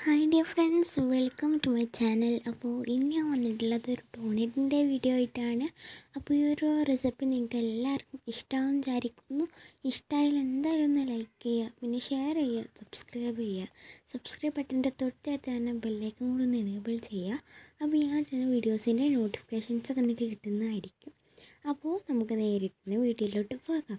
hi dear friends welcome to my channel അപ്പോൾ ഇന്ന് ഞാൻ വന്നിട്ടുള്ളത് ഒരു ടോണറ്റിൻ്റെ വീഡിയോ ആയിട്ടാണ് അപ്പോൾ ഈ ഒരു റെസിപ്പി നിങ്ങൾക്ക് എല്ലാവർക്കും ഇഷ്ടമാവും വിചാരിക്കുന്നു ഇഷ്ടമായാൽ എന്തായാലും ഒന്ന് ലൈക്ക് ചെയ്യുക പിന്നെ ഷെയർ ചെയ്യുക സബ്സ്ക്രൈബ് ചെയ്യുക സബ്സ്ക്രൈബ് ബട്ടൻ്റെ തൊട്ടടുത്ത് തന്നെ ബെല്ലേക്കും കൂടി ഒന്ന് എനേബിൾ ചെയ്യുക അപ്പോൾ ഞാൻ തന്നെ വീഡിയോസിൻ്റെ നോട്ടിഫിക്കേഷൻസ് ഒക്കെ നിങ്ങൾക്ക് കിട്ടുന്നതായിരിക്കും അപ്പോൾ നമുക്ക് നേരിട്ട് തന്നെ വീഡിയോയിലോട്ട് പോകാം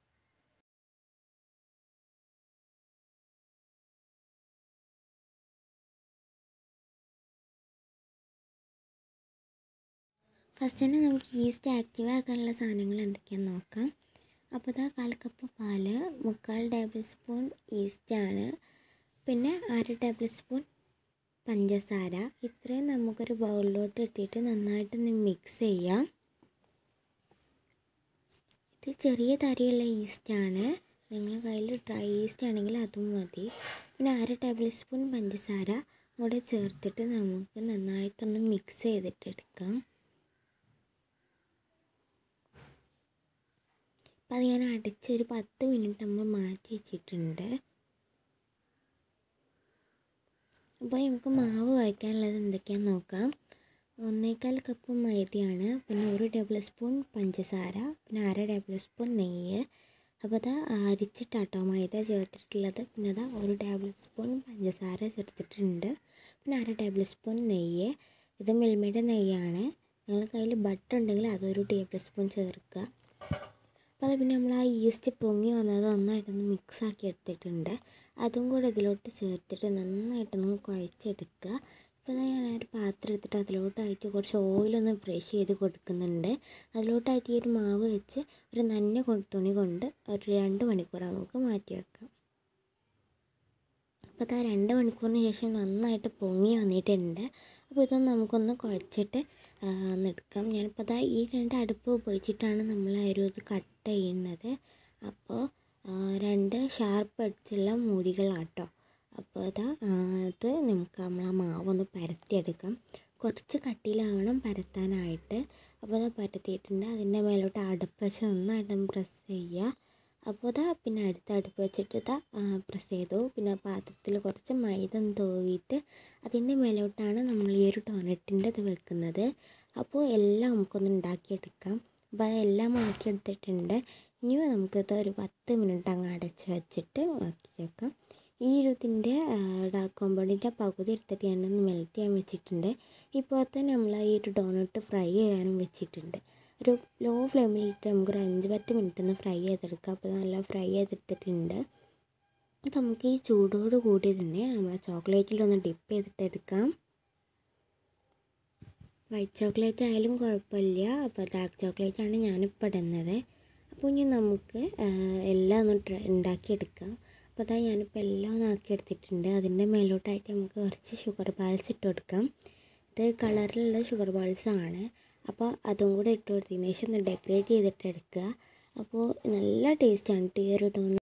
ഫസ്റ്റ് തന്നെ നമുക്ക് ഈസ്റ്റ് ആക്റ്റീവ് ആക്കാനുള്ള സാധനങ്ങൾ എന്തൊക്കെയാണെന്ന് നോക്കാം അപ്പോൾ ഇതാ കാൽ കപ്പ് പാല് മുക്കാൽ ടേബിൾ സ്പൂൺ ഈസ്റ്റാണ് പിന്നെ അര ടേബിൾ സ്പൂൺ പഞ്ചസാര ഇത്രയും നമുക്കൊരു ബൗളിലോട്ട് ഇട്ടിട്ട് നന്നായിട്ടൊന്ന് മിക്സ് ചെയ്യാം ഇത് ചെറിയ തരിയുള്ള ഈസ്റ്റാണ് നിങ്ങളുടെ കയ്യിൽ ഡ്രൈ ഈസ്റ്റ് ആണെങ്കിൽ അതും മതി പിന്നെ അര ടേബിൾ സ്പൂൺ പഞ്ചസാര കൂടെ ചേർത്തിട്ട് നമുക്ക് നന്നായിട്ടൊന്ന് മിക്സ് ചെയ്തിട്ടെടുക്കാം അപ്പം അത് ഞാൻ അടച്ച് ഒരു പത്ത് മിനിറ്റ് നമ്മൾ മാറ്റി വെച്ചിട്ടുണ്ട് അപ്പോൾ നമുക്ക് മാവ് വയ്ക്കാനുള്ളത് എന്തൊക്കെയാണെന്ന് നോക്കാം ഒന്നേകാൽ കപ്പ് മൈദയാണ് പിന്നെ ഒരു ടേബിൾ സ്പൂൺ പഞ്ചസാര പിന്നെ അര ടേബിൾ സ്പൂൺ നെയ്യ് അപ്പോൾ അത് അരിച്ചിട്ടാട്ടോ മൈദ ചേർത്തിട്ടുള്ളത് പിന്നെ അതാ ഒരു ടേബിൾ സ്പൂൺ പഞ്ചസാര ചേർത്തിട്ടുണ്ട് പിന്നെ അര ടേബിൾ സ്പൂൺ നെയ്യ് ഇത് മിൽമയുടെ നെയ്യാണ് നിങ്ങളുടെ കയ്യിൽ ബട്ടർ ഉണ്ടെങ്കിൽ അതൊരു ടേബിൾ സ്പൂൺ ചേർക്കുക അപ്പോൾ അത് പിന്നെ നമ്മൾ ആ ഈസ്റ്റ് പൊങ്ങി വന്നത് നന്നായിട്ടൊന്ന് മിക്സ് ആക്കി എടുത്തിട്ടുണ്ട് അതും കൂടെ ഇതിലോട്ട് ചേർത്തിട്ട് നന്നായിട്ടൊന്ന് കുഴച്ചെടുക്കുക ഇപ്പോൾ ഞാൻ ഒരു പാത്രം എടുത്തിട്ട് അതിലോട്ടായിട്ട് കുറച്ച് ഓയിലൊന്ന് ബ്രഷ് ചെയ്ത് കൊടുക്കുന്നുണ്ട് അതിലോട്ടായിട്ട് ഈ ഒരു മാവ് വെച്ച് ഒരു നന്ന തുണി കൊണ്ട് ഒരു രണ്ട് മണിക്കൂർ നമുക്ക് മാറ്റി വെക്കാം അപ്പോൾ അത് രണ്ട് മണിക്കൂറിന് ശേഷം നന്നായിട്ട് പൊങ്ങി വന്നിട്ടുണ്ട് അപ്പോൾ ഇതൊന്ന് നമുക്കൊന്ന് കുഴച്ചിട്ട് എടുക്കാം ഞാനിപ്പോൾ അതാ ഈ രണ്ട് അടുപ്പ് ഉപയോഗിച്ചിട്ടാണ് നമ്മൾ ഒരു ഇത് കട്ട് ചെയ്യുന്നത് അപ്പോൾ രണ്ട് ഷാർപ്പ് അടിച്ചുള്ള മൂടികളാട്ടോ അപ്പോൾ അതാ അത് നമുക്ക് നമ്മൾ ആ മാവൊന്ന് പരത്തിയെടുക്കാം കുറച്ച് കട്ടിയിലാവണം പരത്താനായിട്ട് അപ്പോൾ അത് പരത്തിയിട്ടുണ്ട് അതിൻ്റെ മേലോട്ട് അടുപ്പ് വെച്ച് നന്നായിട്ട് പ്രസ് ചെയ്യുക അപ്പോൾ ഇതാ പിന്നെ അടുത്ത അടുപ്പ് വെച്ചിട്ട് ഇതാ പ്രസ് ചെയ്തു പിന്നെ പാത്രത്തിൽ കുറച്ച് മൈദ തൂവിയിട്ട് അതിൻ്റെ മേലോട്ടാണ് നമ്മൾ ഈ ഒരു ടോണറ്റിൻ്റെ ഇത് വെക്കുന്നത് അപ്പോൾ എല്ലാം നമുക്കൊന്ന് ഉണ്ടാക്കിയെടുക്കാം അപ്പോൾ അതെല്ലാം ആക്കിയെടുത്തിട്ടുണ്ട് ഇനി നമുക്കിത് ഒരു പത്ത് മിനിറ്റ് അങ്ങ് അടച്ച് വെച്ചിട്ട് ആക്കി വെക്കാം ഈ ഒരു ഇതിൻ്റെ കോമ്പൗണ്ടിൻ്റെ പകുതി എടുത്തിട്ട് ഞാനൊന്ന് മെൽറ്റ് ചെയ്യാൻ വെച്ചിട്ടുണ്ട് ഇപ്പോൾ തന്നെ നമ്മൾ ഈ ഒരു ഡോണട്ട് ഫ്രൈ ചെയ്യാനും വെച്ചിട്ടുണ്ട് ഒരു ലോ ഫ്ലെയിമിലിട്ട് നമുക്കൊരു അഞ്ച് പത്ത് മിനിറ്റ് ഒന്ന് ഫ്രൈ ചെയ്തെടുക്കാം അപ്പോൾ നല്ല ഫ്രൈ ചെയ്തെടുത്തിട്ടുണ്ട് അത് നമുക്ക് ഈ ചൂടോട് കൂടി തന്നെ നമ്മൾ ചോക്ലേറ്റിലൊന്ന് ഡിപ്പ് ചെയ്തിട്ട് എടുക്കാം വൈറ്റ് ചോക്ലേറ്റ് ആയാലും കുഴപ്പമില്ല അപ്പോൾ ഡാർക്ക് ചോക്ലേറ്റ് ആണ് ഞാനിപ്പോൾ ഇടുന്നത് അപ്പോൾ ഇനി നമുക്ക് എല്ലാം ഒന്ന് ട്രൈ ഉണ്ടാക്കിയെടുക്കാം അപ്പോൾ അതാ ഞാനിപ്പോൾ എല്ലാം ഒന്ന് ആക്കിയെടുത്തിട്ടുണ്ട് അതിൻ്റെ മേലോട്ടായിട്ട് നമുക്ക് കുറച്ച് ഷുഗർ ബാൾസ് ഇട്ട് കൊടുക്കാം ഇത് കളറിലുള്ള ഷുഗർ ബാൾസ് ആണ് അപ്പോൾ അതും കൂടെ ഇട്ട് കൊടുത്തതിന് ശേഷം ഒന്ന് ഡെക്കറേറ്റ് ചെയ്തിട്ട് എടുക്കുക അപ്പോൾ നല്ല ടേസ്റ്റാണ് ഈ ഒരു ടോൺ